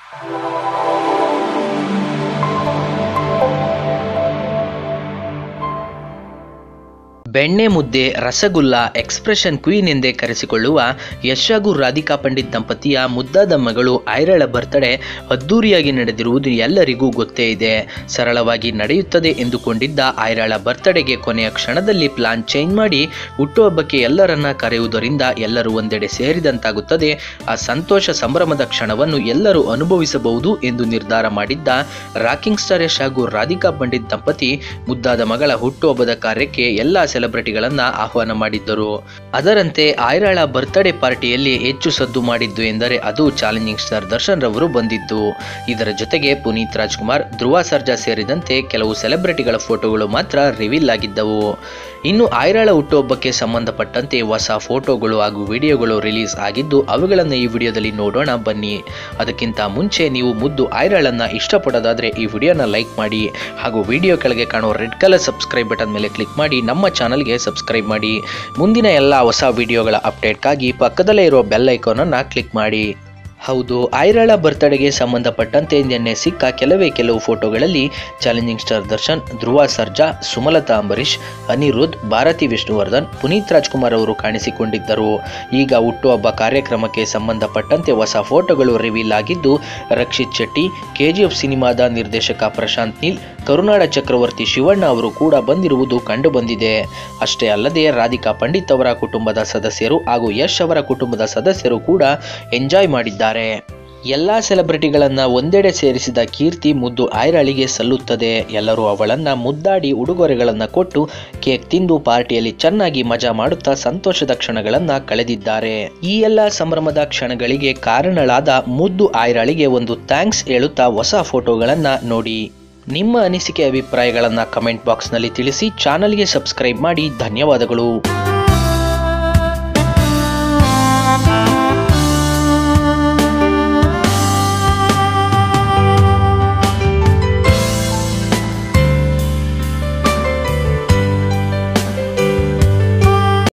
ಬೆಣ್ಣೆ ಮುದ್ದೆ rasgulla expression queen ಎಂದೇ ಕರೆಸಿಕೊಳ್ಳುವ ಯಶ್ ಹಾಗೂ ರಾಧಿಕಾ ಪಂಡಿತ್ ದಂಪತಿಯ ಮುದ್ದಾದ ಮಗಳು ಐರಳ ಬರ್ತಡೇ ಅದ್ದೂರಿಯಾಗಿ ನಡೆದಿರುವುದು ಎಲ್ಲರಿಗೂ ಗೊತ್ತೇ ಇದೆ ಸರಳವಾಗಿ ನಡೆಯುತ್ತದೆ ಎಂದುಕೊಂಡಿದ್ದ ಐರಾಳ ಬರ್ತಡೆಗೆ ಕೊನೆಯ ಕ್ಷಣದಲ್ಲಿ ಪ್ಲಾನ್ ಚೇಂಜ್ ಮಾಡಿ ಹುಟ್ಟುಹಬ್ಬಕ್ಕೆ ಎಲ್ಲರನ್ನ ಕರೆಯುವುದರಿಂದ ಎಲ್ಲರೂ ಒಂದೆಡೆ ಸೇರಿದಂತಾಗುತ್ತದೆ ಆ ಸಂತೋಷ ಸಂಭ್ರಮದ ಕ್ಷಣವನ್ನು ಎಲ್ಲರೂ ಅನುಭವಿಸಬಹುದು ಎಂದು ನಿರ್ಧಾರ ಮಾಡಿದ್ದ ರಾಕಿಂಗ್ ಸ್ಟಾರ್ ಯಶ್ ಹಾಗೂ ರಾಧಿಕಾ ಪಂಡಿತ್ ದಂಪತಿ ಮುದ್ದಾದ ಮಗಳ ಹುಟ್ಟುಹಬ್ಬದ ಕಾರ್ಯಕ್ಕೆ ಎಲ್ಲ ಸೆಲೆಬ್ರಿಟಿಗಳನ್ನ ಆಹ್ವಾನ ಮಾಡಿದ್ದರು ಅದರಂತೆ ಆಯ್ರಾಳ ಬರ್ತ್ಡೇ ಪಾರ್ಟಿಯಲ್ಲಿ ಹೆಚ್ಚು ಸದ್ದು ಮಾಡಿದ್ದು ಎಂದರೆ ಅದು ಚಾಲೆಂಜಿಂಗ್ ಸ್ಟಾರ್ ದರ್ಶನ್ ರವರು ಬಂದಿದ್ದು ಇದರ ಜೊತೆಗೆ ಪುನೀತ್ ರಾಜ್ಕುಮಾರ್ ಧ್ರುವ ಸರ್ಜಾ ಸೇರಿದಂತೆ ಕೆಲವು ಸೆಲೆಬ್ರಿಟಿಗಳ ಫೋಟೋಗಳು ಮಾತ್ರ ರಿವೀಲ್ ಆಗಿದ್ದವು ಇನ್ನು ಆಯ್ರಾಳ ಹುಟ್ಟುಹಬ್ಬಕ್ಕೆ ಸಂಬಂಧಪಟ್ಟಂತೆ ಹೊಸ ಫೋಟೋಗಳು ಹಾಗೂ ವಿಡಿಯೋಗಳು ರಿಲೀಸ್ ಆಗಿದ್ದು ಅವುಗಳನ್ನು ಈ ವಿಡಿಯೋದಲ್ಲಿ ನೋಡೋಣ ಬನ್ನಿ ಅದಕ್ಕಿಂತ ಮುಂಚೆ ನೀವು ಮುದ್ದು ಆಯ್ರಾಳನ್ನ ಇಷ್ಟಪಡೋದಾದ್ರೆ ಈ ವಿಡಿಯೋನ ಲೈಕ್ ಮಾಡಿ ಹಾಗೂ ವಿಡಿಯೋ ಕೆಳಗೆ ಕಾಣುವ ರೆಡ್ ಕಲರ್ ಸಬ್ಸ್ಕ್ರೈಬ್ ಬಟನ್ ಮೇಲೆ ಕ್ಲಿಕ್ ಮಾಡಿ ನಮ್ಮ ಚಾನಲ್ಗೆ ಸಬ್ಸ್ಕ್ರೈಬ್ ಮಾಡಿ ಮುಂದಿನ ಎಲ್ಲ ಹೊಸ ವಿಡಿಯೋಗಳ ಅಪ್ಡೇಟ್ಗಾಗಿ ಪಕ್ಕದಲ್ಲೇ ಇರೋ ಬೆಲ್ ಐಕಾನನ್ನು ಕ್ಲಿಕ್ ಮಾಡಿ ಹೌದು ಐರಾಳ ಬರ್ತಡೆಗೆ ಸಂಬಂಧಪಟ್ಟಂತೆ ನಿನ್ನೆ ಸಿಕ್ಕ ಕೆಲವೇ ಕೆಲವು ಫೋಟೋಗಳಲ್ಲಿ ಚಾಲೆಂಜಿಂಗ್ ಸ್ಟಾರ್ ದರ್ಶನ್ ಧ್ರುವ ಸರ್ಜಾ ಸುಮಲತಾ ಅಂಬರೀಶ್ ಅನಿರುದ್ಧ್ ಭಾರತಿ ವಿಷ್ಣುವರ್ಧನ್ ಪುನೀತ್ ರಾಜ್ಕುಮಾರ್ ಅವರು ಕಾಣಿಸಿಕೊಂಡಿದ್ದರು ಈಗ ಹುಟ್ಟುಹಬ್ಬ ಕಾರ್ಯಕ್ರಮಕ್ಕೆ ಸಂಬಂಧಪಟ್ಟಂತೆ ಹೊಸ ಫೋಟೋಗಳು ರಿವೀಲ್ ಆಗಿದ್ದು ರಕ್ಷಿತ್ ಶೆಟ್ಟಿ ಕೆಜಿಎಫ್ ಸಿನಿಮಾದ ನಿರ್ದೇಶಕ ಪ್ರಶಾಂತ್ ನೀಲ್ ಕರುನಾಡ ಚಕ್ರವರ್ತಿ ಶಿವಣ್ಣ ಅವರು ಕೂಡ ಬಂದಿರುವುದು ಕಂಡುಬಂದಿದೆ ಅಷ್ಟೇ ಅಲ್ಲದೆ ರಾಧಿಕಾ ಪಂಡಿತ್ ಅವರ ಕುಟುಂಬದ ಸದಸ್ಯರು ಹಾಗೂ ಯಶ್ ಅವರ ಕುಟುಂಬದ ಸದಸ್ಯರು ಕೂಡ ಎಂಜಾಯ್ ಮಾಡಿದ್ದಾರೆ ಎಲ್ಲ ಸೆಲೆಬ್ರಿಟಿಗಳನ್ನ ಒಂದೆಡೆ ಸೇರಿಸಿದ ಕೀರ್ತಿ ಮುದ್ದು ಆಯ್ರಾಳಿಗೆ ಸಲ್ಲುತ್ತದೆ ಎಲ್ಲರೂ ಅವಳನ್ನ ಮುದ್ದಾಡಿ ಉಡುಗೊರೆಗಳನ್ನ ಕೊಟ್ಟು ಕೇಕ್ ತಿಂದು ಪಾರ್ಟಿಯಲ್ಲಿ ಚೆನ್ನಾಗಿ ಮಜಾ ಮಾಡುತ್ತಾ ಸಂತೋಷದ ಕ್ಷಣಗಳನ್ನ ಕಳೆದಿದ್ದಾರೆ ಈ ಎಲ್ಲ ಸಂಭ್ರಮದ ಕ್ಷಣಗಳಿಗೆ ಕಾರಣಳಾದ ಮುದ್ದು ಆಯ್ರಾಳಿಗೆ ಒಂದು ಥ್ಯಾಂಕ್ಸ್ ಹೇಳುತ್ತಾ ಹೊಸ ಫೋಟೋಗಳನ್ನ ನೋಡಿ ನಿಮ್ಮ ಅನಿಸಿಕೆ ಅಭಿಪ್ರಾಯಗಳನ್ನ ಕಮೆಂಟ್ ಬಾಕ್ಸ್ನಲ್ಲಿ ತಿಳಿಸಿ ಚಾನಲ್ಗೆ ಸಬ್ಸ್ಕ್ರೈಬ್ ಮಾಡಿ ಧನ್ಯವಾದಗಳು